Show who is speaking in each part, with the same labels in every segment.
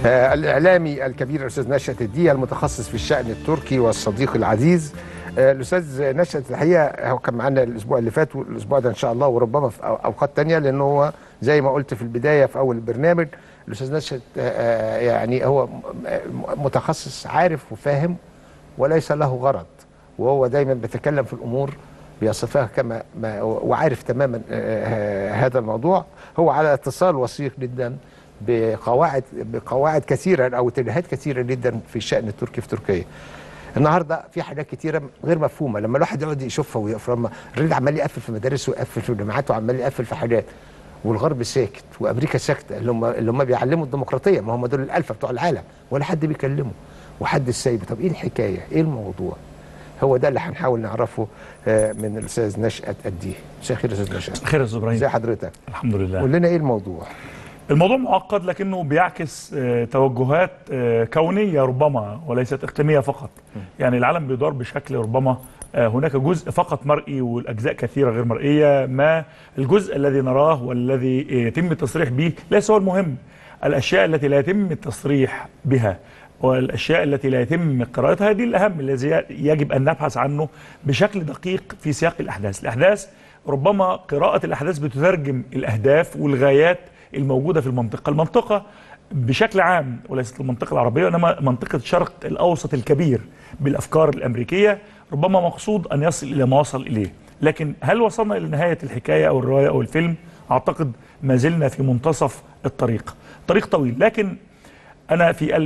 Speaker 1: آه، الإعلامي الكبير الأستاذ نشأت الدية المتخصص في الشأن التركي والصديق العزيز آه، الأستاذ نشأت الحقيقة هو كان معانا الأسبوع اللي فات والأسبوع ده إن شاء الله وربما في أو- أوقات تانية لأنه هو زي ما قلت في البداية في أول البرنامج الأستاذ نشأت آه، آه، يعني هو م- م- متخصص عارف وفاهم وليس له غرض وهو دايما بيتكلم في الامور بيصفها كما ما وعارف تماما آه، هذا الموضوع هو على اتصال وثيق جدا بقواعد بقواعد كثيره او اتجاهات كثيره جدا في الشان التركي في تركيا. النهارده في حاجات كتيره غير مفهومه لما الواحد يقعد يشوفها ويقف لما الراجل عمال يقفل في مدارس ويقفل في جامعات وعمال يقفل في حاجات والغرب ساكت وامريكا ساكته اللي هم اللي هم بيعلموا الديمقراطيه ما هم دول الالفه بتوع العالم ولا حد بيكلمه وحد السايب طب ايه الحكايه؟ ايه الموضوع؟ هو ده اللي هنحاول نعرفه آه، من الاستاذ نشأت الديه. مساء الخير يا استاذ نشأت.
Speaker 2: خير يا استاذ ابراهيم
Speaker 1: ازي حضرتك؟
Speaker 2: الحمد لله
Speaker 1: قول لنا ايه الموضوع؟
Speaker 2: الموضوع معقد لكنه بيعكس آه، توجهات آه، كونيه ربما وليست اقليميه فقط يعني العالم بيدار بشكل ربما آه، هناك جزء فقط مرئي والاجزاء كثيره غير مرئيه ما الجزء الذي نراه والذي يتم التصريح به ليس هو المهم الاشياء التي لا يتم التصريح بها والاشياء التي لا يتم قراءتها دي الاهم الذي يجب ان نبحث عنه بشكل دقيق في سياق الاحداث الاحداث ربما قراءه الاحداث بتترجم الاهداف والغايات الموجوده في المنطقه المنطقه بشكل عام وليست المنطقه العربيه وانما منطقه الشرق الاوسط الكبير بالافكار الامريكيه ربما مقصود ان يصل الى ما وصل اليه لكن هل وصلنا الى نهايه الحكايه او الروايه او الفيلم اعتقد ما زلنا في منتصف الطريق طريق طويل لكن انا في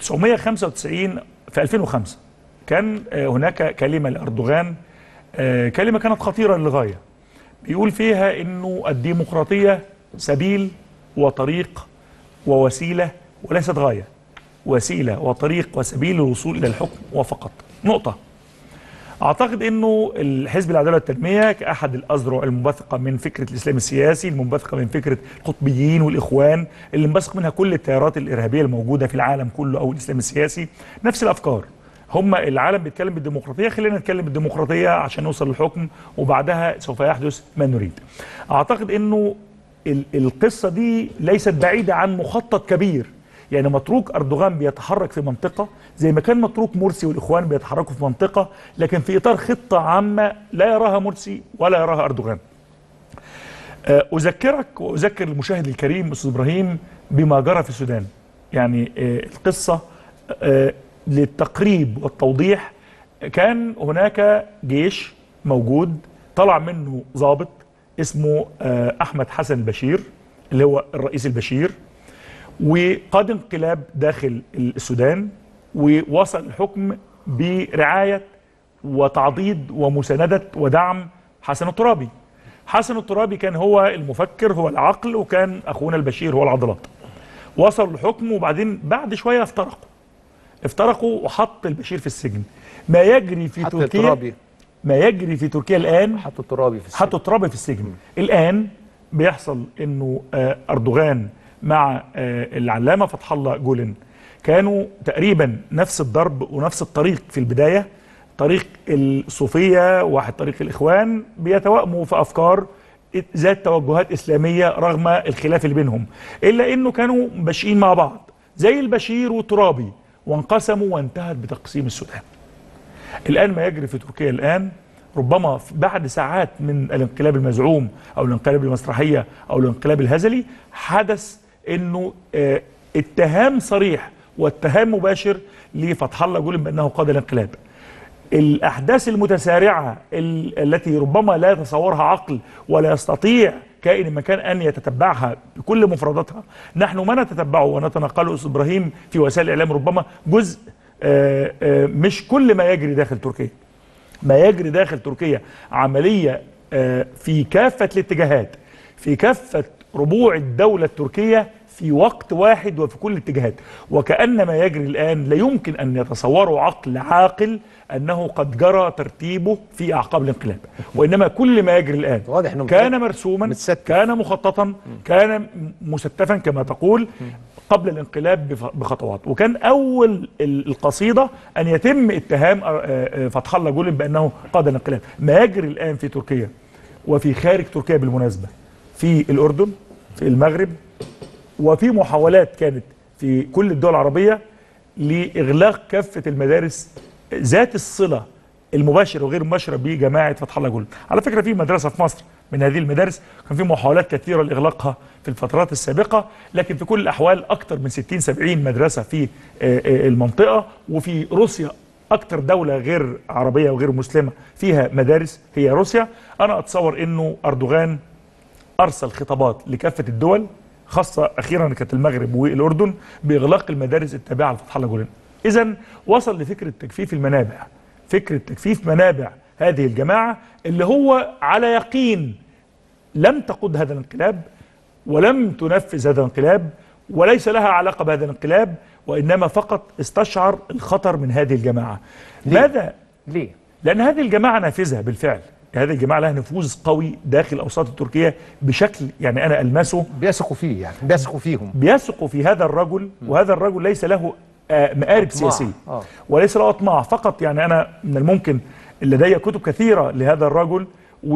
Speaker 2: 1995 في 2005 كان آه، هناك كلمه لاردوغان آه، كلمه كانت خطيره للغايه بيقول فيها انه الديمقراطيه سبيل وطريق ووسيله وليست غايه وسيله وطريق وسبيل للوصول الى الحكم وفقط نقطه اعتقد انه الحزب العداله والتنميه كاحد الاذرع المنبثقه من فكره الاسلام السياسي المنبثقه من فكره القطبيين والاخوان اللي منبثق منها كل التيارات الارهابيه الموجوده في العالم كله او الاسلام السياسي نفس الافكار هم العالم بيتكلم بالديمقراطيه خلينا نتكلم بالديمقراطيه عشان نوصل للحكم وبعدها سوف يحدث ما نريد اعتقد انه ال- القصه دي ليست بعيده عن مخطط كبير يعني متروك اردوغان بيتحرك في منطقه زي ما كان متروك مرسي والاخوان بيتحركوا في منطقه لكن في اطار خطه عامه لا يراها مرسي ولا يراها اردوغان. آه، اذكرك واذكر المشاهد الكريم استاذ ابراهيم بما جرى في السودان. يعني آه، القصه آه، للتقريب والتوضيح كان هناك جيش موجود طلع منه ضابط اسمه آه، احمد حسن البشير اللي هو الرئيس البشير وقاد انقلاب داخل السودان ووصل الحكم برعاية وتعضيد ومساندة ودعم حسن الترابي حسن الترابي كان هو المفكر هو العقل وكان أخونا البشير هو العضلات وصلوا الحكم وبعدين بعد شوية افترقوا افترقوا وحط البشير في السجن ما يجري في
Speaker 1: حتى
Speaker 2: تركيا
Speaker 1: الترابي
Speaker 2: ما يجري في تركيا الآن
Speaker 1: حتى الترابي في السجن.
Speaker 2: حطوا الترابي في السجن الان بيحصل انه آه، اردوغان مع آه، العلامه فتح الله جولن كانوا تقريبا نفس الضرب ونفس الطريق في البدايه طريق الصوفيه واحد طريق الاخوان بيتوائموا في افكار ذات توجهات اسلاميه رغم الخلاف اللي بينهم الا انه كانوا ماشيين مع بعض زي البشير والترابي وانقسموا وانتهت بتقسيم السودان الآن ما يجري في تركيا الآن ربما في- بعد ساعات من الانقلاب المزعوم أو الانقلاب المسرحية أو الانقلاب الهزلي حدث أنه آه، اتهام صريح واتهام مباشر لفتح الله جولن بأنه قاد الانقلاب الأحداث المتسارعة ال- التي ربما لا يتصورها عقل ولا يستطيع كائن مكان أن يتتبعها بكل مفرداتها نحن ما نتتبعه ونتنقله أستاذ إبراهيم في وسائل الإعلام ربما جزء آه، آه، مش كل ما يجري داخل تركيا ما يجري داخل تركيا عملية آه، في كافة الاتجاهات في كافة ربوع الدولة التركية في وقت واحد وفي كل الاتجاهات وكأن ما يجري الآن لا يمكن أن يتصوره عقل عاقل أنه قد جرى ترتيبه في أعقاب الانقلاب وإنما كل ما يجري الآن
Speaker 1: واضح إنه
Speaker 2: كان مرسوما
Speaker 1: متستف.
Speaker 2: كان مخططا كان م- مستفا كما تقول قبل الانقلاب بف- بخطوات وكان اول ال- القصيده ان يتم اتهام أر- آه، آه، فتح الله جولن بانه قاد الانقلاب ما يجري الان في تركيا وفي خارج تركيا بالمناسبه في الاردن في المغرب وفي محاولات كانت في كل الدول العربيه لاغلاق كافه المدارس ذات الصله المباشره وغير المباشره بجماعه فتح الله جولن. على فكره في مدرسه في مصر من هذه المدارس كان في محاولات كثيره لاغلاقها في الفترات السابقه لكن في كل الاحوال اكثر من 60 70 مدرسه في آه، آه، المنطقه وفي روسيا اكثر دوله غير عربيه وغير مسلمه فيها مدارس هي روسيا انا اتصور انه اردوغان ارسل خطابات لكافه الدول خاصه اخيرا كانت المغرب والاردن باغلاق المدارس التابعه لفتح الله جولان اذا وصل لفكره تجفيف المنابع فكره تجفيف منابع هذه الجماعه اللي هو على يقين لم تقود هذا الانقلاب ولم تنفذ هذا الانقلاب وليس لها علاقه بهذا الانقلاب وانما فقط استشعر الخطر من هذه الجماعه
Speaker 1: ليه؟
Speaker 2: ماذا
Speaker 1: ليه؟
Speaker 2: لان هذه الجماعه نافذه بالفعل هذه الجماعه لها نفوذ قوي داخل الاوساط التركيه بشكل يعني انا المسه
Speaker 1: بيثقوا فيه يعني بيثقوا فيهم
Speaker 2: بيثقوا في هذا الرجل وهذا الرجل ليس له آه، مآرب
Speaker 1: أطماع.
Speaker 2: سياسيه
Speaker 1: آه.
Speaker 2: وليس له اطماع فقط يعني انا من الممكن لدي كتب كثيره لهذا الرجل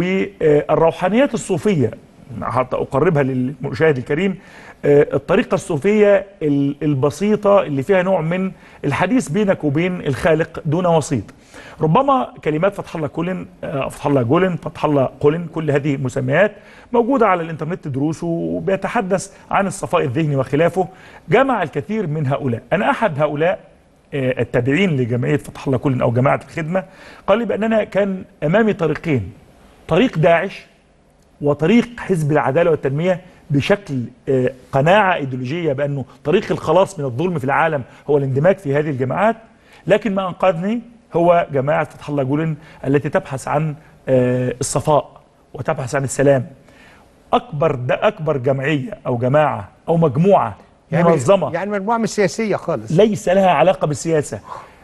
Speaker 2: والروحانيات الصوفيه حتى اقربها للمشاهد الكريم آه، الطريقه الصوفيه ال- البسيطه اللي فيها نوع من الحديث بينك وبين الخالق دون وسيط ربما كلمات فتح الله كولن آه، فتح الله جولن فتح الله قولن كل هذه المسميات موجوده على الانترنت دروسه وبيتحدث عن الصفاء الذهني وخلافه جمع الكثير من هؤلاء انا احد هؤلاء آه، التابعين لجمعيه فتح الله كولن او جماعه الخدمه قال لي باننا كان امامي طريقين طريق داعش وطريق حزب العداله والتنميه بشكل آه، قناعه ايديولوجيه بانه طريق الخلاص من الظلم في العالم هو الاندماج في هذه الجماعات لكن ما انقذني هو جماعه فتح الله جولن التي تبحث عن آه، الصفاء وتبحث عن السلام اكبر ده اكبر جمعيه او جماعه او مجموعه منظمه
Speaker 1: يعني مجموعه مش سياسيه خالص
Speaker 2: ليس لها علاقه بالسياسه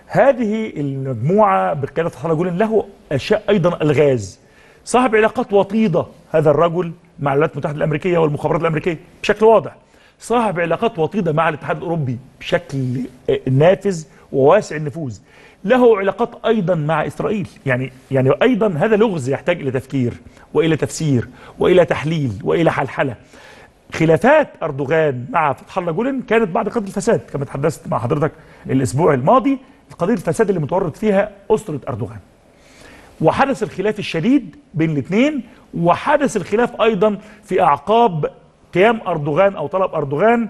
Speaker 2: هذه المجموعه بقياده فتح الله جولن له اشياء ايضا الغاز صاحب علاقات وطيده هذا الرجل مع الولايات المتحده الامريكيه والمخابرات الامريكيه بشكل واضح صاحب علاقات وطيده مع الاتحاد الاوروبي بشكل آه، نافذ وواسع النفوذ له علاقات ايضا مع اسرائيل يعني يعني ايضا هذا لغز يحتاج الى تفكير والى تفسير والى تحليل والى حلحله خلافات اردوغان مع فتح الله جولن كانت بعد قضيه الفساد كما تحدثت مع حضرتك الاسبوع الماضي قضيه الفساد اللي متورط فيها اسره اردوغان وحدث الخلاف الشديد بين الاثنين وحدث الخلاف ايضا في اعقاب قيام اردوغان او طلب اردوغان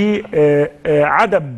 Speaker 2: بعدم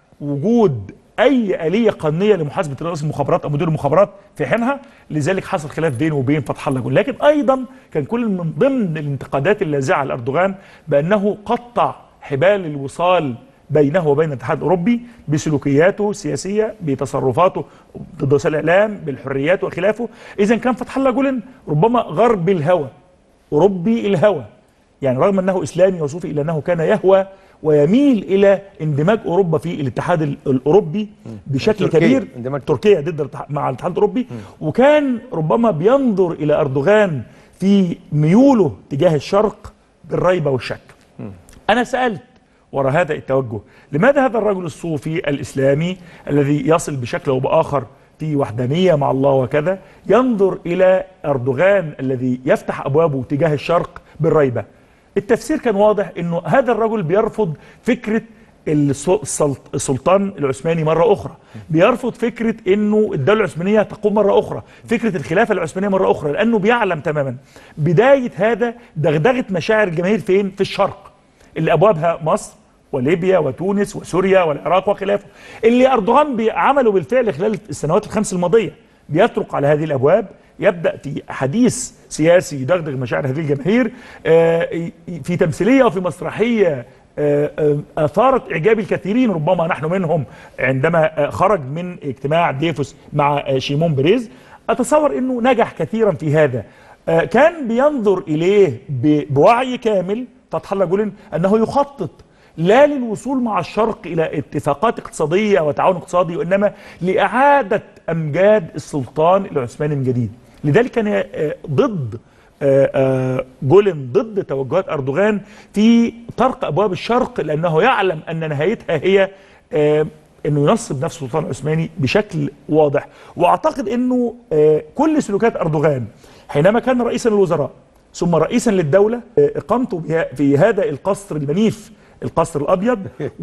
Speaker 2: وجود اي اليه قانونيه لمحاسبه رئيس المخابرات او مدير المخابرات في حينها لذلك حصل خلاف بينه وبين فتح الله جولن لكن ايضا كان كل من ضمن الانتقادات اللاذعه لاردوغان بانه قطع حبال الوصال بينه وبين الاتحاد الاوروبي بسلوكياته السياسيه بتصرفاته ضد وسائل الاعلام بالحريات وخلافه اذا كان فتح الله جولن ربما غرب الهوى اوروبي الهوى يعني رغم انه اسلامي وصوفي الا انه كان يهوى ويميل الى اندماج اوروبا في الاتحاد ال- الاوروبي بشكل
Speaker 1: تركيا،
Speaker 2: كبير
Speaker 1: اندماج
Speaker 2: تركيا ضد الاتحاد- مع الاتحاد الاوروبي وكان ربما بينظر الى اردوغان في ميوله تجاه الشرق بالريبه والشك انا سالت وراء هذا التوجه لماذا هذا الرجل الصوفي الاسلامي الذي يصل بشكل او باخر في وحدانيه مع الله وكذا ينظر الى اردوغان الذي يفتح ابوابه تجاه الشرق بالريبه التفسير كان واضح انه هذا الرجل بيرفض فكره السل- السلط- السلطان العثماني مره اخرى بيرفض فكره انه الدوله العثمانيه تقوم مره اخرى فكره الخلافه العثمانيه مره اخرى لانه بيعلم تماما بدايه هذا دغدغه مشاعر الجماهير فين في الشرق اللي ابوابها مصر وليبيا وتونس وسوريا والعراق وخلافه اللي اردوغان بي- عمله بالفعل خلال السنوات الخمس الماضيه بيطرق على هذه الابواب يبدا في حديث سياسي يدغدغ مشاعر هذه الجماهير آه، ي- في تمثيليه وفي مسرحيه آه، آه، اثارت اعجاب الكثيرين ربما نحن منهم عندما آه، خرج من اجتماع ديفوس مع آه، شيمون بريز اتصور انه نجح كثيرا في هذا آه، كان بينظر اليه ب- بوعي كامل فتح الله جولن انه يخطط لا للوصول مع الشرق الى اتفاقات اقتصاديه وتعاون اقتصادي وانما لاعاده امجاد السلطان العثماني من جديد لذلك كان آه، ضد آه، آه، جولن ضد توجهات اردوغان في طرق ابواب الشرق لانه يعلم ان نهايتها هي آه، انه ينصب نفسه السلطان العثماني بشكل واضح واعتقد انه آه، كل سلوكات اردوغان حينما كان رئيسا للوزراء ثم رئيسا للدوله آه، اقامته بها- في هذا القصر المنيف القصر الابيض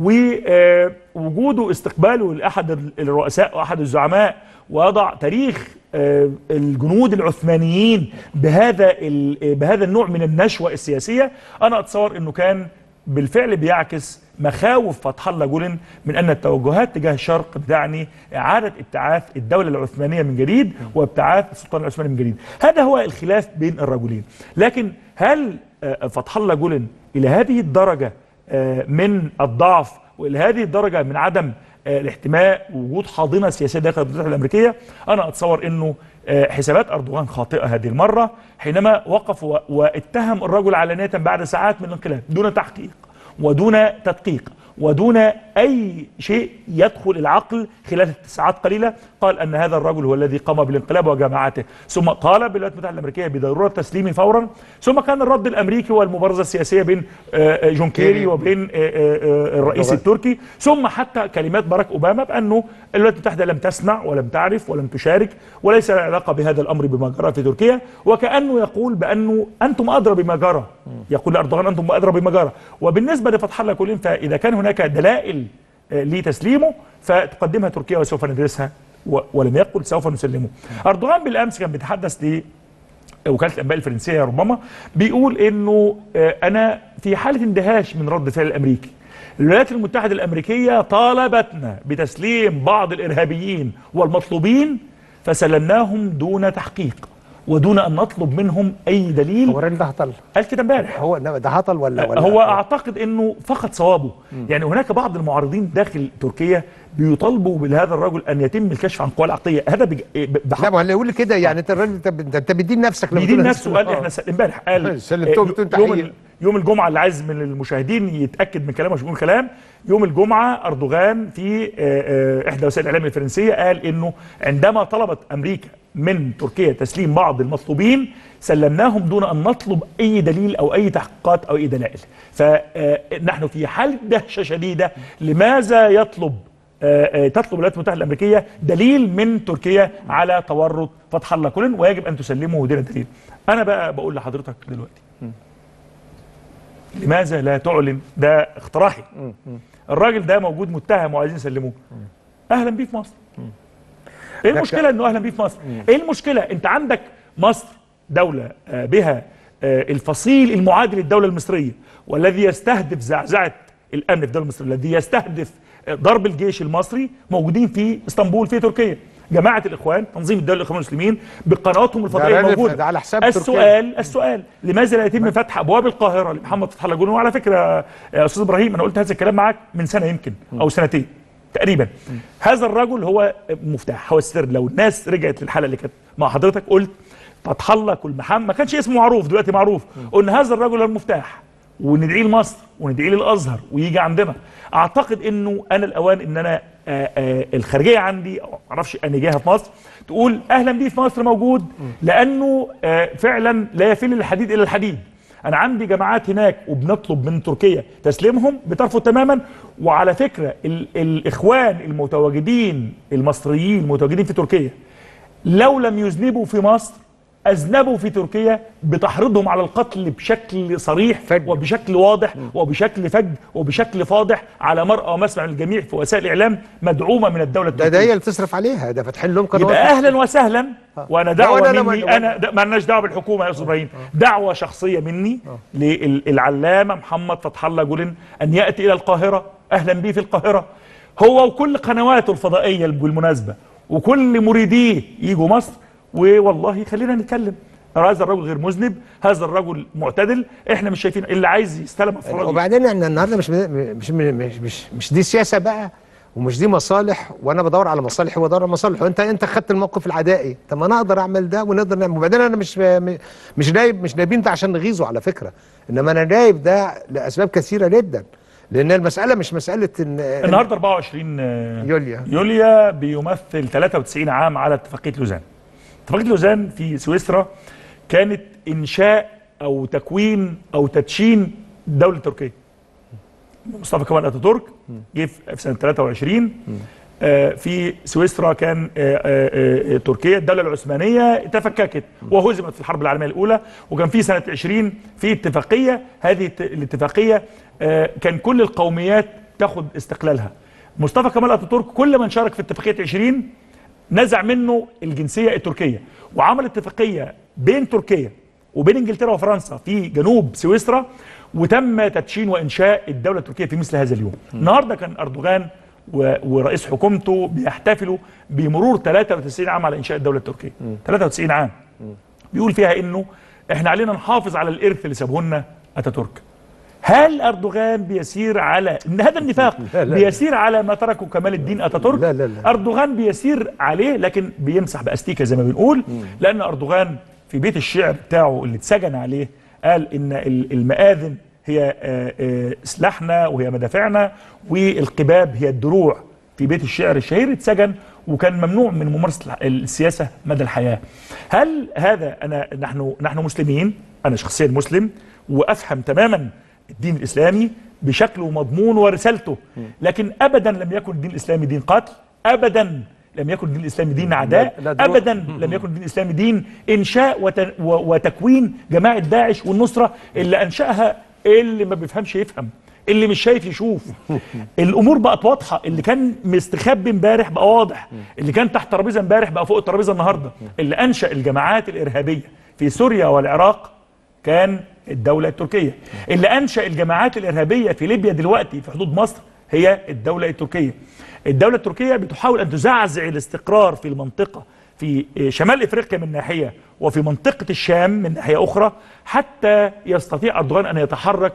Speaker 2: ووجوده استقباله لاحد الرؤساء واحد الزعماء وضع تاريخ آه، الجنود العثمانيين بهذا ال- بهذا النوع من النشوه السياسيه انا اتصور انه كان بالفعل بيعكس مخاوف فتح الله جولن من ان التوجهات تجاه الشرق بتعني اعاده ابتعاث الدوله العثمانيه من جديد وابتعاث السلطان العثماني من جديد هذا هو الخلاف بين الرجلين لكن هل آه، فتح الله جولن الى هذه الدرجه آه، من الضعف والى هذه الدرجه من عدم آه، الاحتماء وجود حاضنه سياسيه داخل الولايات المتحده الامريكيه انا اتصور انه آه، حسابات اردوغان خاطئه هذه المره حينما وقف و- واتهم الرجل علانيه بعد ساعات من الانقلاب دون تحقيق ودون تدقيق ودون اي شيء يدخل العقل خلال ساعات قليله قال ان هذا الرجل هو الذي قام بالانقلاب وجماعته ثم طالب بالولايات المتحده الامريكيه بضروره تسليمه فورا ثم كان الرد الامريكي والمبارزه السياسيه بين آه، آه، جون كيري
Speaker 1: كيري.
Speaker 2: وبين آه، آه، آه، الرئيس
Speaker 1: أردوغان.
Speaker 2: التركي ثم حتى كلمات باراك اوباما بانه الولايات المتحده لم تسمع ولم تعرف ولم تشارك وليس لها علاقه بهذا الامر بما جرى في تركيا وكانه يقول بانه انتم ادرى بما جرى يقول لاردوغان انتم ادرى بما جرى وبالنسبه لفتح الله كلين فاذا كان هناك دلائل آه، لتسليمه فتقدمها تركيا وسوف ندرسها و- ولم يقل سوف نسلمه اردوغان بالامس كان بيتحدث ل وكاله الانباء الفرنسيه ربما بيقول انه آه، انا في حاله اندهاش من رد فعل الامريكي الولايات المتحده الامريكيه طالبتنا بتسليم بعض الارهابيين والمطلوبين فسلمناهم دون تحقيق ودون ان نطلب منهم اي دليل
Speaker 1: هو الراجل ده هطل
Speaker 2: قال كده امبارح
Speaker 1: هو إنما ده هطل ولا ولا
Speaker 2: هو اعتقد انه فقد صوابه يعني هناك بعض المعارضين داخل تركيا بيطالبوا بهذا الرجل ان يتم الكشف عن قواه العقليه هذا بج- بحق
Speaker 1: لا ما هو اللي يقول كده يعني انت الراجل انت انت انت بتدين نفسك لما
Speaker 2: بيدين
Speaker 1: تقول
Speaker 2: نفسه قال
Speaker 1: آه.
Speaker 2: احنا س- امبارح قال
Speaker 1: سلمتهم
Speaker 2: آه،
Speaker 1: بدون
Speaker 2: يوم
Speaker 1: تحقيق.
Speaker 2: ال- يوم الجمعه اللي عايز من المشاهدين يتاكد من كلامه مش بيقول كلام يوم الجمعه اردوغان في آه، آه، احدى وسائل الاعلام الفرنسيه قال انه عندما طلبت امريكا من تركيا تسليم بعض المطلوبين سلمناهم دون ان نطلب اي دليل او اي تحقيقات او اي دلائل فنحن في حاله دهشه شديده لماذا يطلب آه، آه، تطلب الولايات المتحده الامريكيه دليل من تركيا على تورط فتح الله كلن ويجب ان تسلمه دون دليل. انا بقى بقول لحضرتك دلوقتي لماذا لا تعلن ده اقتراحي الراجل ده موجود متهم وعايزين يسلموه اهلا بيه في مصر ايه المشكله انه اهلا بيه في مصر ايه المشكله انت عندك مصر دوله آه، بها آه، الفصيل المعادل للدوله المصريه والذي يستهدف زعزعه الامن في الدوله المصريه الذي يستهدف آه، ضرب الجيش المصري موجودين في اسطنبول في تركيا جماعه الاخوان تنظيم الدوله الاخوان المسلمين بقنواتهم الفضائيه
Speaker 1: راجل
Speaker 2: الموجوده
Speaker 1: ده على حساب تركيا.
Speaker 2: السؤال السؤال لماذا لا يتم فتح ابواب القاهره لمحمد فتح الله جولان وعلى فكره يا استاذ ابراهيم انا قلت هذا الكلام معاك من سنه يمكن او سنتين تقريبا هذا الرجل هو مفتاح هو السر لو الناس رجعت للحلقه اللي كانت مع حضرتك قلت فتح الله كل محمد ما كانش اسمه معروف دلوقتي معروف قلنا هذا الرجل المفتاح وندعيه لمصر وندعيه للازهر ويجي عندنا اعتقد انه انا الاوان ان انا آآ آآ الخارجيه عندي أو معرفش اني جايها في مصر تقول اهلا بيه في مصر موجود لانه آه، فعلا لا يفل الحديد الى الحديد انا عندي جماعات هناك وبنطلب من تركيا تسليمهم بترفض تماما وعلى فكره ال الاخوان المتواجدين المصريين المتواجدين في تركيا لو لم يذنبوا في مصر اذنبوا في تركيا بتحريضهم على القتل بشكل صريح
Speaker 1: فج.
Speaker 2: وبشكل واضح وبشكل فج وبشكل فاضح على مرأى ومسمع الجميع في وسائل الاعلام مدعومه من الدوله
Speaker 1: ده
Speaker 2: التركيه
Speaker 1: ده هي اللي بتصرف عليها ده فاتحين لهم قنوات
Speaker 2: يبقى اهلا وسهلا وانا
Speaker 1: لا،
Speaker 2: دعوه
Speaker 1: ولا-
Speaker 2: مني
Speaker 1: ولا-
Speaker 2: انا ما لناش دعوه بالحكومه يا استاذ ابراهيم دعوه شخصيه مني للعلامه محمد فتح الله جولن ان ياتي الى القاهره اهلا بيه في القاهره هو وكل قنواته الفضائيه بالمناسبه وكل مريديه يجوا مصر ووالله خلينا نتكلم هذا الرجل غير مذنب هذا الرجل معتدل احنا مش شايفين اللي عايز يستلم افراد
Speaker 1: وبعدين احنا النهارده مش مش مش مش, مش دي سياسه بقى ومش دي مصالح وانا بدور على مصالح هو بدور على مصالح وانت انت خدت الموقف العدائي طب ما انا اقدر اعمل ده ونقدر نعمل وبعدين انا مش مش نايب مش نايبين ده عشان نغيظه على فكره انما انا نايب ده لاسباب كثيره جدا لان المساله مش مساله ان
Speaker 2: النهارده 24 آه،
Speaker 1: يوليا.
Speaker 2: يوليا بيمثل 93 عام على اتفاقيه لوزان اتفاقيه لوزان في سويسرا كانت انشاء او تكوين او تدشين دوله تركيا مصطفى كمال اتاتورك جه في في سنه 23 آه، في سويسرا كان آه، آه، آه، تركيا الدوله العثمانيه تفككت وهزمت في الحرب العالميه الاولى وكان في سنه 20 في اتفاقيه هذه الت- الاتفاقيه آه، كان كل القوميات تاخد استقلالها مصطفى كمال اتاتورك كل من شارك في اتفاقيه 20 نزع منه الجنسيه التركيه وعمل اتفاقيه بين تركيا وبين انجلترا وفرنسا في جنوب سويسرا وتم تدشين وانشاء الدوله التركيه في مثل هذا اليوم. النهارده كان اردوغان و- ورئيس حكومته بيحتفلوا بمرور 93 عام على انشاء الدوله التركيه. 93 عام. بيقول فيها انه احنا علينا نحافظ على الارث اللي سابه لنا اتاتورك. هل اردوغان بيسير على ان هذا النفاق
Speaker 1: لا، لا.
Speaker 2: بيسير على ما تركه كمال الدين اتاتورك
Speaker 1: لا، لا، لا.
Speaker 2: اردوغان بيسير عليه لكن بيمسح باستيكه زي ما بنقول لان اردوغان في بيت الشعر بتاعه اللي اتسجن عليه قال ان ال- المآذن هي آه، آه، سلاحنا وهي مدافعنا والقباب هي الدروع في بيت الشعر الشهير اتسجن وكان ممنوع من ممارسه الح- السياسه مدى الحياه. هل هذا انا نحن نحن مسلمين انا شخصيا مسلم وافهم تماما الدين الاسلامي بشكله ومضمونه ورسالته لكن ابدا لم يكن الدين الاسلامي دين قتل ابدا لم يكن الدين الاسلامي دين عداء
Speaker 1: لا دروع.
Speaker 2: ابدا لم يكن الدين الاسلامي دين انشاء وت- و- وتكوين جماعه داعش والنصره اللي انشاها اللي ما بيفهمش يفهم اللي مش شايف يشوف الامور بقت واضحه اللي كان مستخبي امبارح بقى واضح اللي كان تحت ترابيزه امبارح بقى فوق الترابيزه النهارده اللي انشا الجماعات الارهابيه في سوريا والعراق كان الدولة التركية اللي أنشأ الجماعات الإرهابية في ليبيا دلوقتي في حدود مصر هي الدولة التركية الدولة التركية بتحاول أن تزعزع الاستقرار في المنطقة في شمال إفريقيا من ناحية وفي منطقة الشام من ناحية أخرى حتى يستطيع أردوغان أن يتحرك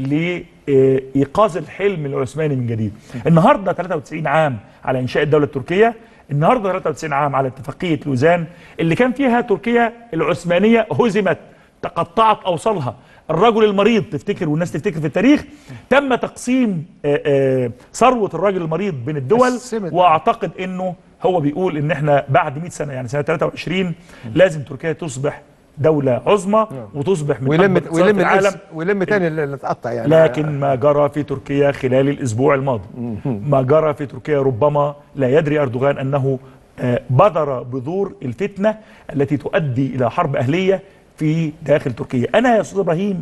Speaker 2: لإيقاظ الحلم العثماني من جديد النهاردة 93 عام على إنشاء الدولة التركية النهارده 93 عام على اتفاقيه لوزان اللي كان فيها تركيا العثمانيه هزمت تقطعت اوصالها الرجل المريض تفتكر والناس تفتكر في التاريخ تم تقسيم آه، آه، ثروه الرجل المريض بين الدول
Speaker 1: قسمت.
Speaker 2: واعتقد انه هو بيقول ان احنا بعد 100 سنه يعني سنه 23 لازم تركيا تصبح دوله عظمى وتصبح من
Speaker 1: ويلم
Speaker 2: أكبر اقتصادات
Speaker 1: ويلم
Speaker 2: العالم
Speaker 1: العالم ويلم تاني اللي اللي اتقطع يعني
Speaker 2: لكن ما جرى في تركيا خلال الاسبوع الماضي ما جرى في تركيا ربما لا يدري اردوغان انه آه، بذر بذور الفتنه التي تؤدي الى حرب اهليه في داخل تركيا انا يا استاذ ابراهيم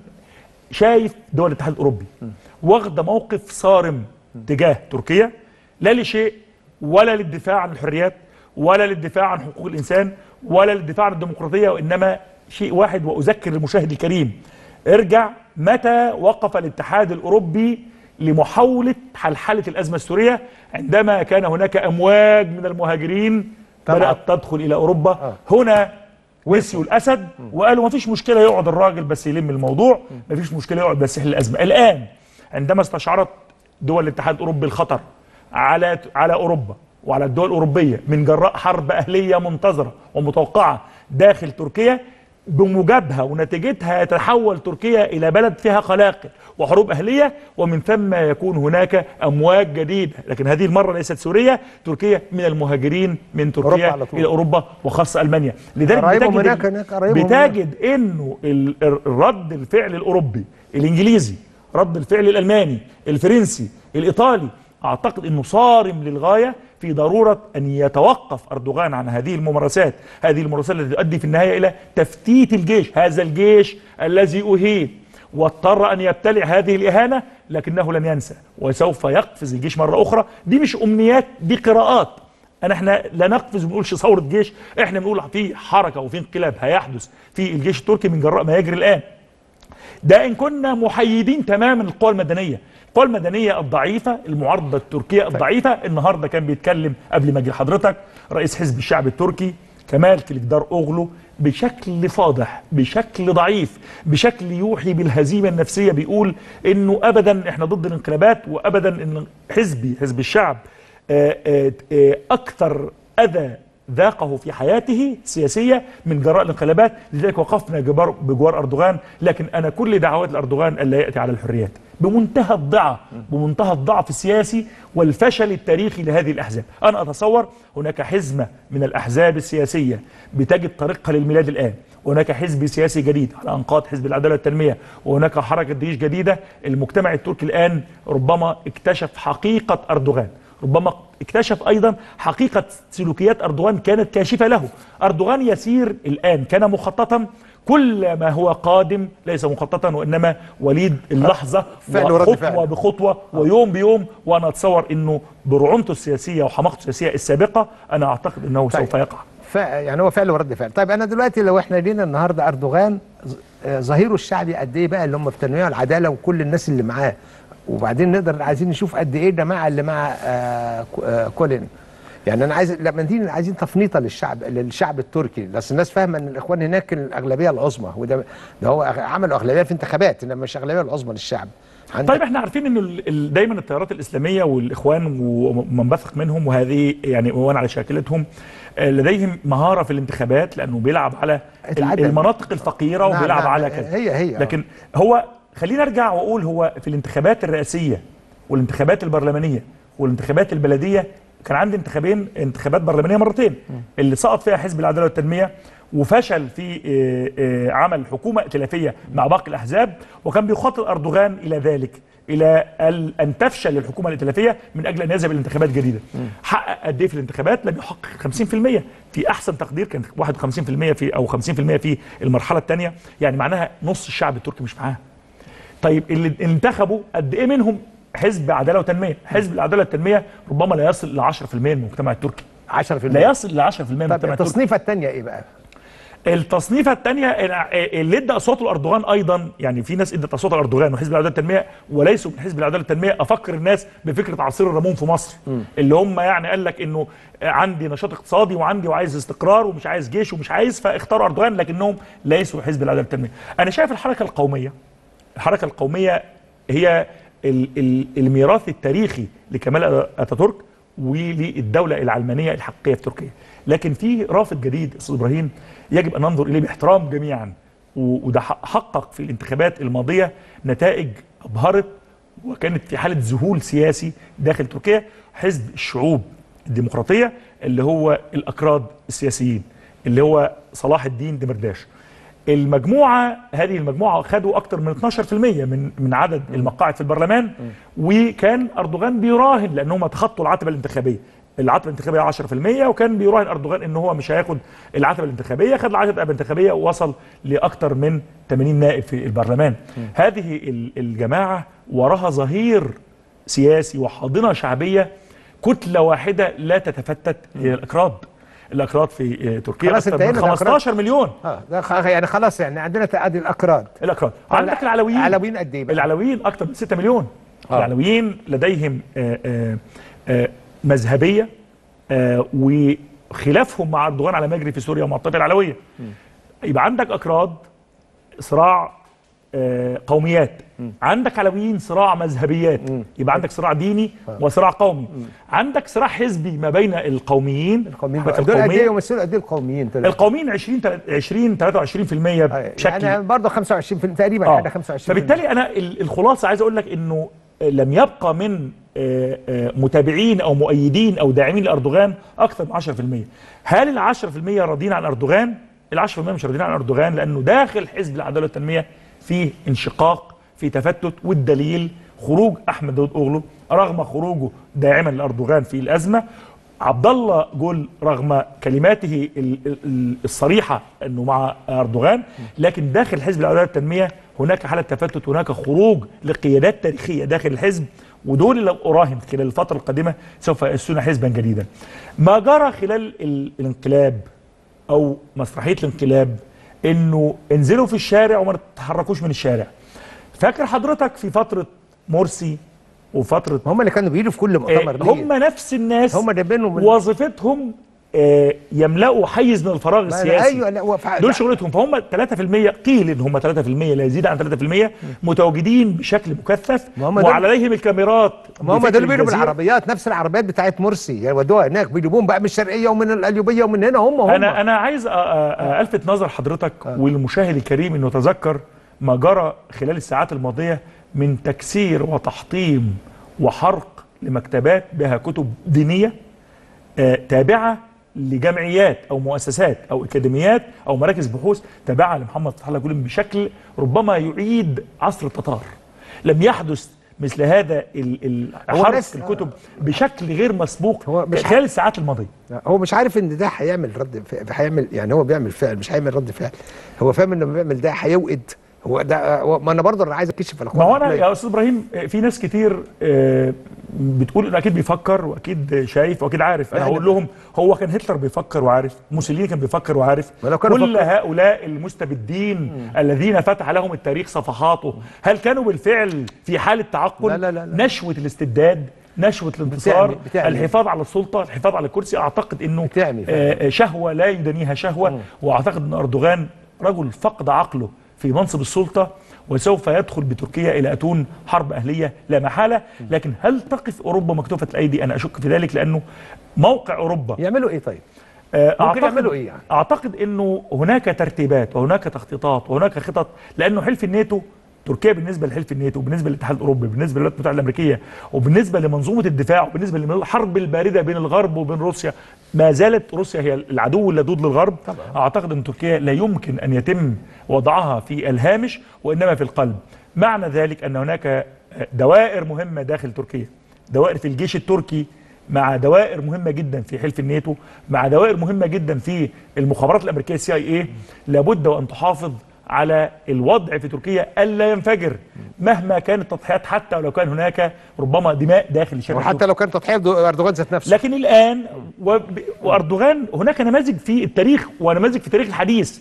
Speaker 2: شايف دول الاتحاد الاوروبي واخده موقف صارم تجاه تركيا لا لشيء ولا للدفاع عن الحريات ولا للدفاع عن حقوق الانسان ولا للدفاع عن الديمقراطيه وانما شيء واحد واذكر المشاهد الكريم ارجع متى وقف الاتحاد الاوروبي لمحاوله حلحله الازمه السوريه عندما كان هناك امواج من المهاجرين
Speaker 1: طبعاً.
Speaker 2: بدات تدخل الى اوروبا
Speaker 1: آه.
Speaker 2: هنا نسيوا الاسد وقالوا ما فيش مشكله يقعد الراجل بس يلم الموضوع ما فيش مشكله يقعد بس يحل الازمه الان عندما استشعرت دول الاتحاد الاوروبي الخطر على على اوروبا وعلى الدول الاوروبيه من جراء حرب اهليه منتظره ومتوقعه داخل تركيا بموجبها ونتيجتها يتحول تركيا الى بلد فيها قلاقل وحروب اهليه ومن ثم يكون هناك امواج جديده لكن هذه المره ليست سوريا تركيا من المهاجرين من
Speaker 1: أوروبا
Speaker 2: تركيا
Speaker 1: على طول.
Speaker 2: الى اوروبا وخاصه المانيا لذلك
Speaker 1: قرايبهم
Speaker 2: بتجد
Speaker 1: هناك- هناك قرايبهم هناك.
Speaker 2: بتجد انه ال- الرد الفعل الاوروبي الانجليزي رد الفعل الالماني الفرنسي الايطالي اعتقد انه صارم للغايه في ضروره ان يتوقف اردوغان عن هذه الممارسات هذه الممارسات التي تؤدي في النهايه الى تفتيت الجيش هذا الجيش الذي اهين واضطر ان يبتلع هذه الاهانه لكنه لن ينسى وسوف يقفز الجيش مره اخرى دي مش امنيات دي قراءات انا احنا لا نقفز وبنقولش ثوره جيش احنا بنقول في حركه وفي انقلاب هيحدث في الجيش التركي من جراء ما يجري الان ده ان كنا محيدين تماما القوى المدنيه القوى المدنيه الضعيفه المعارضه التركيه الضعيفه النهارده كان بيتكلم قبل ما اجي لحضرتك رئيس حزب الشعب التركي كمال كليكدار اوغلو بشكل فاضح بشكل ضعيف بشكل يوحي بالهزيمه النفسيه بيقول انه ابدا احنا ضد الانقلابات وابدا ان حزبي حزب الشعب آه، آه، آه، اكثر اذى ذاقه في حياته السياسية من جراء الانقلابات لذلك وقفنا جبار بجوار أردوغان لكن أنا كل دعوات لأردوغان ألا يأتي على الحريات بمنتهى الضعف بمنتهى الضعف السياسي والفشل التاريخي لهذه الأحزاب أنا أتصور هناك حزمة من الأحزاب السياسية بتجد طريقها للميلاد الآن وهناك حزب سياسي جديد على أنقاض حزب العدالة والتنمية وهناك حركة جيش جديدة المجتمع التركي الآن ربما اكتشف حقيقة أردوغان ربما اكتشف ايضا حقيقه سلوكيات اردوغان كانت كاشفه له اردوغان يسير الان كان مخططا كل ما هو قادم ليس مخططا وانما وليد اللحظه
Speaker 1: فعل ورد
Speaker 2: وخطوه
Speaker 1: فعل.
Speaker 2: بخطوه ويوم بيوم وانا اتصور انه برعونته السياسيه وحماقته السياسيه السابقه انا اعتقد انه
Speaker 1: طيب.
Speaker 2: سوف يقع
Speaker 1: ف يعني هو فعل ورد فعل طيب انا دلوقتي لو احنا لينا النهارده اردوغان ظ- آه، ظهيره الشعبي قد ايه بقى اللي هم في تنميه العداله وكل الناس اللي معاه وبعدين نقدر عايزين نشوف قد ايه الجماعه اللي مع آه كو- آه كولين يعني انا عايز لما دي عايزين تفنيطه للشعب للشعب التركي بس الناس فاهمه ان الاخوان هناك الاغلبيه العظمى وده ده هو عملوا اغلبيه في انتخابات انما مش اغلبيه العظمى للشعب عندك
Speaker 2: طيب احنا عارفين انه ال- ال- دايما التيارات الاسلاميه والاخوان ومن بثق منهم وهذه يعني وانا على شاكلتهم آه، لديهم مهاره في الانتخابات لانه بيلعب على ال-
Speaker 1: العدل.
Speaker 2: المناطق الفقيره
Speaker 1: نعم،
Speaker 2: وبيلعب
Speaker 1: نعم،
Speaker 2: على كذا
Speaker 1: هي هي
Speaker 2: لكن هو خلينا ارجع واقول هو في الانتخابات الرئاسيه والانتخابات البرلمانيه والانتخابات البلديه كان عندي انتخابين انتخابات برلمانيه مرتين اللي سقط فيها حزب العداله والتنميه وفشل في آه، آه، عمل حكومه ائتلافيه مع باقي الاحزاب وكان بيخاطب اردوغان الى ذلك الى ال- ان تفشل الحكومه الائتلافيه من اجل ان يذهب الى انتخابات جديده حقق قد ايه في الانتخابات لم يحقق 50% في احسن تقدير كان 51% في او 50% في المرحله الثانيه يعني معناها نص الشعب التركي مش معاه طيب اللي انتخبوا قد ايه منهم حزب عداله وتنميه حزب العداله والتنميه ربما لا يصل ل 10% من المجتمع التركي
Speaker 1: 10%
Speaker 2: لا يصل ل 10% من
Speaker 1: طب
Speaker 2: المجتمع التركي
Speaker 1: التصنيفه الثانيه ايه بقى؟
Speaker 2: التصنيفه الثانيه اللي ادى اصواته لاردوغان ايضا يعني في ناس ادت اصواتها لاردوغان وحزب العداله والتنميه وليسوا من حزب العداله والتنميه افكر الناس بفكره عصير الرمون في مصر اللي هم يعني قال لك انه عندي نشاط اقتصادي وعندي وعايز استقرار ومش عايز جيش ومش عايز فاختاروا اردوغان لكنهم ليسوا حزب العداله والتنميه انا شايف الحركه القوميه الحركه القوميه هي ال- ال- الميراث التاريخي لكمال اتاتورك وللدوله العلمانيه الحقيقيه في تركيا لكن في رافد جديد استاذ ابراهيم يجب ان ننظر اليه باحترام جميعا و- وده ح- حقق في الانتخابات الماضيه نتائج ابهرت وكانت في حاله ذهول سياسي داخل تركيا حزب الشعوب الديمقراطيه اللي هو الاكراد السياسيين اللي هو صلاح الدين دمرداش المجموعه هذه المجموعه خدوا اكثر من 12% من من عدد المقاعد في البرلمان وكان اردوغان بيراهن لانهم تخطوا العتبه الانتخابيه العتبه الانتخابيه 10% وكان بيراهن اردوغان ان هو مش هياخد العتبه الانتخابيه خد العتبه الانتخابيه ووصل لاكثر من 80 نائب في البرلمان هذه ال- الجماعه وراها ظهير سياسي وحاضنه شعبيه كتله واحده لا تتفتت هي الاكراد الاكراد في آه، تركيا
Speaker 1: خلاص
Speaker 2: اكثر من
Speaker 1: انتهينا بالأكراد.
Speaker 2: 15 مليون
Speaker 1: اه ده خ- يعني خلاص يعني عندنا تعادل الاكراد
Speaker 2: الاكراد
Speaker 1: طب
Speaker 2: عندك العلويين
Speaker 1: العلويين قد ايه بقى؟
Speaker 2: العلويين اكثر من 6 مليون
Speaker 1: آه.
Speaker 2: العلويين لديهم آه، آه، آه، مذهبيه آه، وخلافهم مع اردوغان على ما يجري في سوريا ومع الطائفه العلويه يبقى عندك اكراد صراع آه، قوميات عندك علويين صراع مذهبيات يبقى عندك صراع ديني وصراع قومي عندك صراع حزبي ما بين القوميين
Speaker 1: القوميين
Speaker 2: حتى
Speaker 1: دول قد ايه
Speaker 2: القومية
Speaker 1: يمثلوا قد ايه القوميين طلع؟
Speaker 2: القوميين 20 20 23%
Speaker 1: آه،
Speaker 2: بشكل
Speaker 1: يعني برضه 25 في تقريبا
Speaker 2: آه.
Speaker 1: حاجه 25
Speaker 2: فبالتالي انا ال- الخلاصه عايز اقول لك انه لم يبقى من آه، آه، متابعين او مؤيدين او داعمين لاردوغان اكثر من 10% هل ال 10% راضين عن اردوغان ال 10% مش راضيين عن اردوغان لانه داخل حزب العداله والتنميه فيه انشقاق في تفتت والدليل خروج احمد داود اوغلو رغم خروجه داعما لاردوغان في الازمه عبد الله جول رغم كلماته ال- ال- الصريحه انه مع اردوغان لكن داخل حزب العداله والتنميه هناك حاله تفتت هناك خروج لقيادات تاريخيه داخل الحزب ودول اللي اراهن خلال الفتره القادمه سوف يؤسسون حزبا جديدا. ما جرى خلال ال- الانقلاب او مسرحيه الانقلاب انه انزلوا في الشارع وما تتحركوش من الشارع. فاكر حضرتك في فتره مرسي وفتره
Speaker 1: هم اللي كانوا بيجوا في كل مؤتمر
Speaker 2: آه،
Speaker 1: ليه
Speaker 2: هم نفس الناس
Speaker 1: هم جايبينه من
Speaker 2: وظيفتهم آه، يملأوا حيز من الفراغ
Speaker 1: ما-
Speaker 2: السياسي
Speaker 1: ايوه لا هو فع-
Speaker 2: دول شغلتهم فهم 3% قيل ان هم 3% لا يزيد عن 3% متواجدين بشكل مكثف
Speaker 1: ما هم دول-
Speaker 2: وعليهم الكاميرات
Speaker 1: ما هم
Speaker 2: بفكر
Speaker 1: دول بيجوا
Speaker 2: الجزيرة.
Speaker 1: بالعربيات نفس العربيات بتاعت مرسي يعني ودوها هناك بيجيبوهم بقى من الشرقيه ومن القليوبيه ومن هنا هم هم
Speaker 2: انا انا عايز أ- أ- أ- الفت نظر حضرتك والمشاهد الكريم انه يتذكر ما جرى خلال الساعات الماضيه من تكسير وتحطيم وحرق لمكتبات بها كتب دينيه آه، تابعه لجمعيات او مؤسسات او اكاديميات او مراكز بحوث تابعه لمحمد فتح الله جولين بشكل ربما يعيد عصر التتار لم يحدث مثل هذا ال- ال-
Speaker 1: هو
Speaker 2: حرف
Speaker 1: ناس-
Speaker 2: الكتب بشكل غير مسبوق
Speaker 1: هو مش
Speaker 2: خلال الساعات الماضيه
Speaker 1: هو مش عارف ان ده هيعمل رد فعل هيعمل يعني هو بيعمل فعل مش هيعمل رد فعل هو فاهم انه بيعمل ده هيوقد هو ده هو ما انا برضه انا عايز اكشف
Speaker 2: ما هو انا
Speaker 1: الأخبار.
Speaker 2: يا استاذ ابراهيم آه، في ناس كتير آه، بتقول انه اكيد بيفكر واكيد شايف واكيد عارف انا
Speaker 1: لا،
Speaker 2: هقول
Speaker 1: أنا-
Speaker 2: لهم هو كان هتلر بيفكر وعارف موسوليني كان بيفكر وعارف
Speaker 1: ما لو كانوا
Speaker 2: كل
Speaker 1: فكروا-
Speaker 2: هؤلاء المستبدين الذين فتح لهم التاريخ صفحاته هل كانوا بالفعل في حاله تعقل
Speaker 1: لا، لا، لا، لا.
Speaker 2: نشوه الاستبداد نشوه الانتصار
Speaker 1: بتعمي- بتعمي.
Speaker 2: الحفاظ على السلطه الحفاظ على الكرسي اعتقد انه
Speaker 1: بتعمي فعلا.
Speaker 2: آه، آه، شهوه لا يدنيها شهوه واعتقد ان اردوغان رجل فقد عقله في منصب السلطه وسوف يدخل بتركيا الى اتون حرب اهليه لا محاله لكن هل تقف اوروبا مكتوفه الايدي انا اشك في ذلك لانه موقع اوروبا
Speaker 1: يعملوا ايه طيب؟
Speaker 2: آه،
Speaker 1: ممكن يعملوا إيه يعني؟
Speaker 2: اعتقد انه هناك ترتيبات وهناك تخطيطات وهناك خطط لانه حلف الناتو تركيا بالنسبه لحلف الناتو وبالنسبه للاتحاد الاوروبي بالنسبه للولايات المتحده الامريكيه وبالنسبه لمنظومه الدفاع وبالنسبه للحرب البارده بين الغرب وبين روسيا ما زالت روسيا هي العدو اللدود للغرب
Speaker 1: طبعا.
Speaker 2: اعتقد ان تركيا لا يمكن ان يتم وضعها في الهامش وانما في القلب معنى ذلك ان هناك دوائر مهمه داخل تركيا دوائر في الجيش التركي مع دوائر مهمه جدا في حلف الناتو مع دوائر مهمه جدا في المخابرات الامريكيه السي اي اي لابد وان تحافظ على الوضع في تركيا الا ينفجر مهما كانت التضحيات حتى ولو كان هناك ربما دماء داخل الشارع
Speaker 1: وحتى لو كان تضحيه دو- اردوغان ذات نفسه
Speaker 2: لكن الان وب- واردوغان هناك نماذج في التاريخ ونماذج في التاريخ الحديث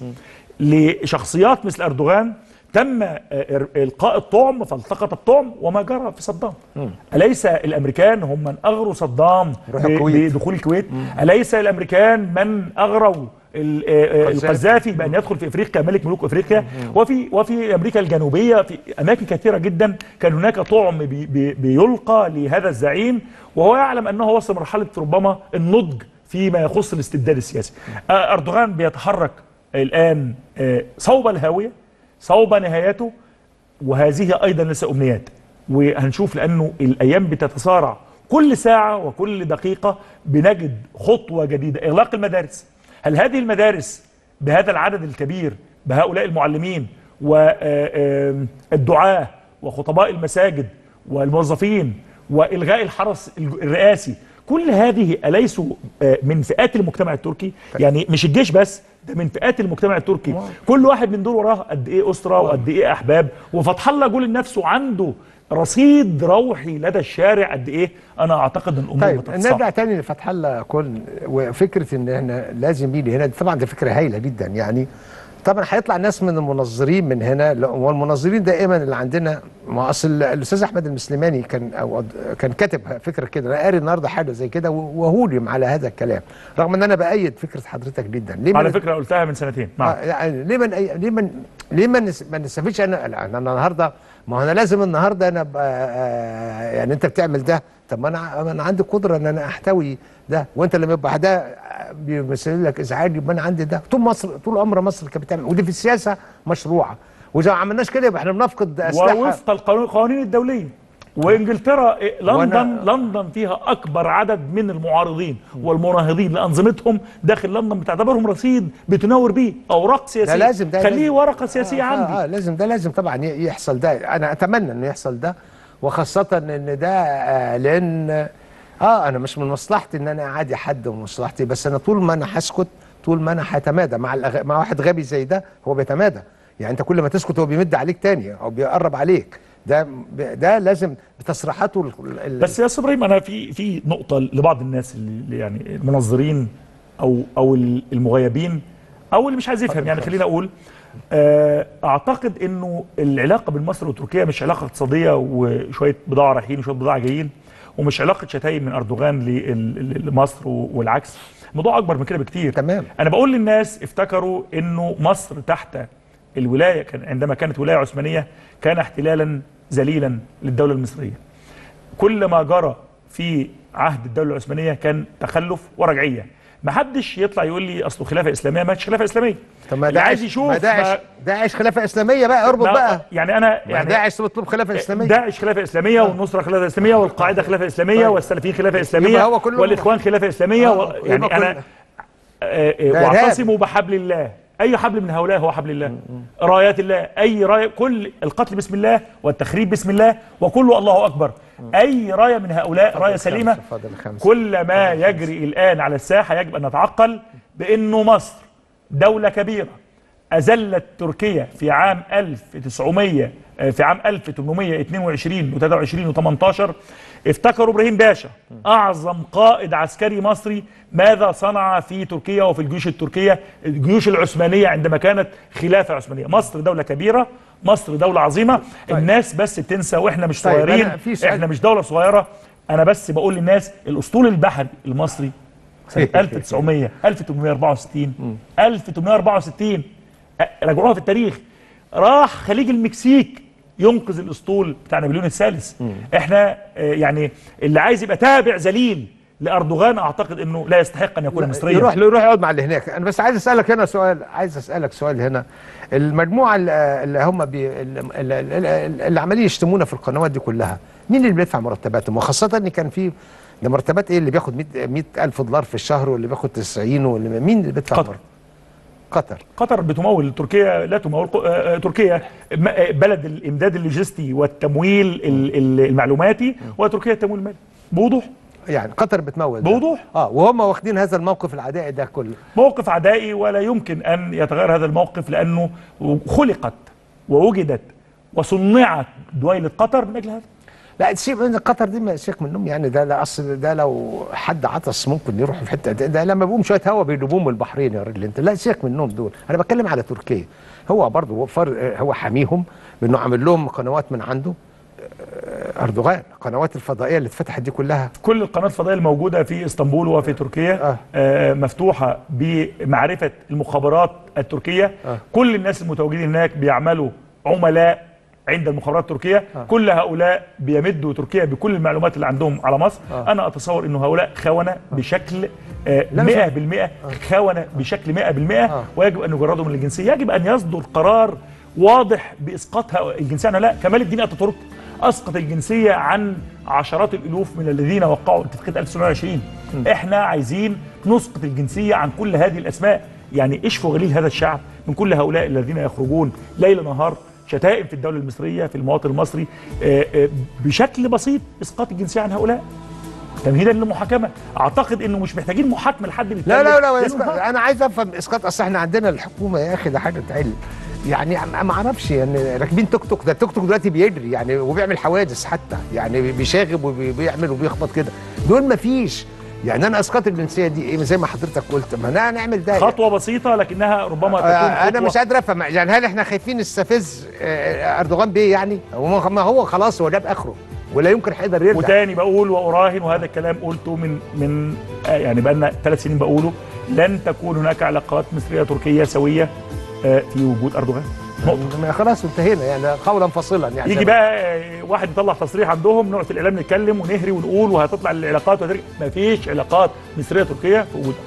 Speaker 2: لشخصيات مثل اردوغان تم آه، إر- القاء الطعم فالتقط الطعم وما جرى في صدام اليس الامريكان هم من اغروا صدام
Speaker 1: روح
Speaker 2: ب-
Speaker 1: الكويت.
Speaker 2: بدخول الكويت اليس الامريكان من اغروا ال- آه، آه،
Speaker 1: القذافي.
Speaker 2: القذافي بان يدخل في افريقيا ملك ملوك افريقيا وفي وفي امريكا الجنوبيه في اماكن كثيره جدا كان هناك طعم بي بي بيلقى لهذا الزعيم وهو يعلم انه وصل مرحله ربما النضج فيما يخص الاستبداد السياسي آه، اردوغان بيتحرك الان آه، صوب الهاويه صوب نهايته وهذه ايضا ليس امنيات وهنشوف لانه الايام بتتسارع كل ساعه وكل دقيقه بنجد خطوه جديده اغلاق المدارس هل هذه المدارس بهذا العدد الكبير بهؤلاء المعلمين والدعاه وخطباء المساجد والموظفين والغاء الحرس الرئاسي كل هذه اليسوا آه، من فئات المجتمع التركي يعني مش الجيش بس ده من فئات المجتمع التركي كل واحد من دول وراه قد ايه اسره وقد ايه احباب وفتح الله جول نفسه عنده رصيد روحي لدى الشارع قد ايه انا اعتقد ان الامور
Speaker 1: طيب
Speaker 2: بتتصاعد
Speaker 1: نرجع تاني لفتح الله كل وفكره ان احنا لازم يجي هنا طبعا دي فكره هايله جدا يعني طبعا هيطلع ناس من المنظرين من هنا لا، والمنظرين دائما اللي عندنا ما اصل الاستاذ احمد المسلماني كان او كان كاتب فكره كده انا قاري النهارده حاجه زي كده وهولم على هذا الكلام رغم ان انا بايد فكره حضرتك جدا ليه
Speaker 2: على
Speaker 1: ما-
Speaker 2: فكره قلتها من سنتين
Speaker 1: آه
Speaker 2: نعم
Speaker 1: يعني ليه من ليه من ليه ما نس- ما نستفيدش انا انا أنا النهارده ما هو انا لازم النهارده انا ابقى آه، يعني انت بتعمل ده طب ما انا ما انا عندي قدره ان انا احتوي ده وانت لما يبقى ده بيمثل لك ازعاج يبقى انا عندي ده طول مصر طول عمر مصر كانت بتعمل ودي في السياسه مشروعه واذا ما عملناش كده يبقى احنا بنفقد اسلحه
Speaker 2: ووفق القانون القوانين الدوليه وانجلترا إيه، لندن
Speaker 1: وأنا-
Speaker 2: لندن فيها اكبر عدد من المعارضين والمناهضين لانظمتهم داخل لندن بتعتبرهم رصيد بتنور بيه اوراق سياسيه
Speaker 1: ده لازم ده
Speaker 2: خليه
Speaker 1: لازم.
Speaker 2: ورقه سياسيه
Speaker 1: آه
Speaker 2: عندي
Speaker 1: آه, اه لازم ده لازم طبعا ي- يحصل ده انا اتمنى انه يحصل ده وخاصه ان ده آه لان اه انا مش من مصلحتي ان انا اعادي حد من مصلحتي بس انا طول ما انا هسكت طول ما انا هتمادى مع الأغ... مع واحد غبي زي ده هو بيتمادى يعني انت كل ما تسكت هو بيمد عليك تاني او بيقرب عليك ده ده لازم بتصريحاته ال- ال-
Speaker 2: بس يا استاذ ابراهيم انا في في نقطه لبعض الناس اللي اللي يعني المنظرين او او المغيبين او اللي مش عايز يفهم يعني خلينا اقول آه، اعتقد انه العلاقه بين مصر وتركيا مش علاقه اقتصاديه وشويه بضاعه رايحين وشويه بضاعه جايين ومش علاقه شتايم من اردوغان لل- لل- لمصر والعكس الموضوع اكبر من كده بكتير
Speaker 1: تمام.
Speaker 2: انا بقول للناس افتكروا انه مصر تحت الولايه كان عندما كانت ولايه عثمانيه كان احتلالا ذليلا للدوله المصريه كل ما جرى في عهد الدوله العثمانيه كان تخلف ورجعيه ما حدش يطلع يقول لي اصله خلافه اسلاميه ما كانتش خلافه اسلاميه
Speaker 1: طب ما
Speaker 2: اللي
Speaker 1: داعش
Speaker 2: عايز يشوف
Speaker 1: ما داعش
Speaker 2: ما-
Speaker 1: داعش خلافه اسلاميه بقى اربط
Speaker 2: ما-
Speaker 1: بقى
Speaker 2: يعني انا
Speaker 1: يعني
Speaker 2: يعني
Speaker 1: داعش بتطلب خلافه اسلاميه
Speaker 2: داعش خلافه اسلاميه والنصره خلافه اسلاميه والقاعده خلافه اسلاميه
Speaker 1: طيب.
Speaker 2: والسلفيين خلافه اسلاميه
Speaker 1: يبقى هو كله-
Speaker 2: والاخوان خلافه اسلاميه
Speaker 1: آه،
Speaker 2: و... يعني
Speaker 1: يبقى
Speaker 2: انا
Speaker 1: كل-
Speaker 2: آه، آه،
Speaker 1: ده إرهاب.
Speaker 2: واعتصموا بحبل الله اي حبل من هؤلاء هو حبل الله رايات الله اي رايه كل القتل بسم الله والتخريب بسم الله وكله الله اكبر اي رايه من هؤلاء رايه سليمه
Speaker 1: فاضل خمسة.
Speaker 2: كل ما يجري الان على الساحه يجب ان نتعقل بانه مصر دوله كبيره أذلت تركيا في عام 1900 آه، في عام 1822 و23 و18 افتكروا ابراهيم باشا اعظم قائد عسكري مصري ماذا صنع في تركيا وفي الجيوش التركيه الجيوش العثمانيه عندما كانت خلافه عثمانيه مصر دوله كبيره مصر دوله عظيمه الناس بس بتنسى واحنا مش
Speaker 1: طيب،
Speaker 2: صغيرين
Speaker 1: أنا في سؤال-
Speaker 2: احنا مش دوله صغيره انا بس بقول للناس الاسطول البحري المصري سنه 1900 1864 1864 أ- راجعوها في التاريخ راح خليج المكسيك ينقذ الاسطول بتاع نابليون الثالث احنا آه، يعني اللي عايز يبقى تابع ذليل لاردوغان اعتقد انه لا يستحق ان يكون مصريا
Speaker 1: يروح يروح يقعد مع اللي هناك انا بس عايز اسالك هنا سؤال عايز اسالك سؤال هنا المجموعه اللي, اللي هم بي اللي, اللي, اللي عمالين يشتمونا في القنوات دي كلها مين اللي بيدفع مرتباتهم وخاصه ان كان في ده مرتبات ايه اللي بياخد 100 100 الف دولار في الشهر واللي بياخد 90 واللي مين اللي بيدفع
Speaker 2: قطر.
Speaker 1: مرتب؟ قطر
Speaker 2: قطر بتمول تركيا لا تمول ق- آه، آه، تركيا م- آه، بلد الامداد اللوجستي والتمويل ال- ال- المعلوماتي وتركيا التمويل المالي بوضوح
Speaker 1: يعني قطر بتمول ده.
Speaker 2: بوضوح.
Speaker 1: اه وهم واخدين هذا الموقف العدائي ده كله
Speaker 2: موقف عدائي ولا يمكن ان يتغير هذا الموقف لانه خلقت ووجدت وصنعت دويلة قطر من اجل هذا
Speaker 1: لا سيب من قطر دي ما سيبك منهم يعني ده لا اصل ده لو حد عطس ممكن يروح في حته ده, ده لما بيقوم شويه هوا بيجيبوهم من البحرين يا راجل انت لا سيبك منهم دول انا بتكلم على تركيا هو برضه هو فر هو حاميهم بانه عامل لهم قنوات من عنده آه، اردوغان القنوات الفضائيه اللي اتفتحت دي كلها
Speaker 2: كل القنوات الفضائيه الموجوده في اسطنبول وفي تركيا
Speaker 1: آه.
Speaker 2: آه. مفتوحه بمعرفه المخابرات التركيه
Speaker 1: آه.
Speaker 2: كل الناس المتواجدين هناك بيعملوا عملاء عند المخابرات التركيه
Speaker 1: آه.
Speaker 2: كل هؤلاء بيمدوا تركيا بكل المعلومات اللي عندهم على مصر
Speaker 1: آه.
Speaker 2: انا اتصور انه هؤلاء خونه بشكل آه،
Speaker 1: لا، مش-
Speaker 2: 100% خونه بشكل 100%
Speaker 1: آه.
Speaker 2: ويجب ان نجردهم من الجنسيه يجب ان يصدر قرار واضح باسقاطها الجنسيه عنها لا كمال الدين اتاتورك اسقط الجنسيه عن عشرات الالوف من الذين وقعوا اتفاقيه 1920 احنا عايزين نسقط الجنسيه عن كل هذه الاسماء يعني اشفوا غليل هذا الشعب من كل هؤلاء الذين يخرجون ليل نهار شتائم في الدوله المصريه في المواطن المصري آه، آه، بشكل بسيط اسقاط الجنسيه عن هؤلاء تمهيدا للمحاكمه اعتقد انه مش محتاجين محاكمه لحد
Speaker 1: لا لا لا
Speaker 2: ليل
Speaker 1: إسقاط.
Speaker 2: نهار.
Speaker 1: انا عايز افهم اسقاط اصل احنا عندنا الحكومه يا اخي ده حاجه تعل يعني ما ما اعرفش يعني راكبين توك توك ده التوك توك دلوقتي بيجري يعني وبيعمل حوادث حتى يعني بيشاغب وبيعمل وبيخبط كده دول ما فيش يعني انا اسقاط الجنسيه دي ايه زي ما حضرتك قلت ما انا نعمل ده
Speaker 2: خطوه بسيطه لكنها ربما تكون
Speaker 1: آه، انا
Speaker 2: خطوة
Speaker 1: مش قادر افهم يعني هل احنا خايفين نستفز آه، اردوغان بيه يعني هو ما هو خلاص هو جاب اخره ولا يمكن هيقدر يرجع
Speaker 2: وتاني بقول واراهن وهذا الكلام قلته من من آه يعني بقى لنا ثلاث سنين بقوله لن تكون هناك علاقات مصريه تركيه سويه آه في وجود اردوغان نقطه
Speaker 1: ما خلاص انتهينا يعني قولا فصلا يعني
Speaker 2: يجي بقى آه، واحد يطلع تصريح عندهم نقعد في الاعلام نتكلم ونهري ونقول وهتطلع العلاقات وهترجع مفيش علاقات مصريه تركيه في وجود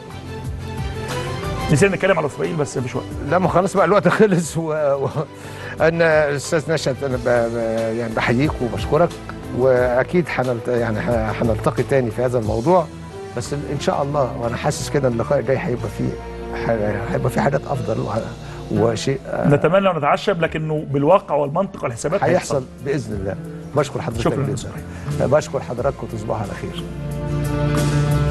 Speaker 2: نسينا نتكلم على اسرائيل بس مفيش وقت
Speaker 1: لا ما خلاص بقى الوقت خلص و... و... انا استاذ نشأت انا ب... ب... يعني بحييك وبشكرك واكيد حنلت... يعني ح- هنلتقي تاني في هذا الموضوع بس ان شاء الله وانا حاسس كده اللقاء الجاي هيبقى فيه ح- هيبقى فيه حاجات افضل و... وشيء آه،
Speaker 2: نتمنى ونتعشم لكنه بالواقع والمنطق والحسابات
Speaker 1: هيحصل باذن الله بشكر حضرتك
Speaker 2: شكراً.
Speaker 1: جدا بشكر حضرتك وتصبحوا على خير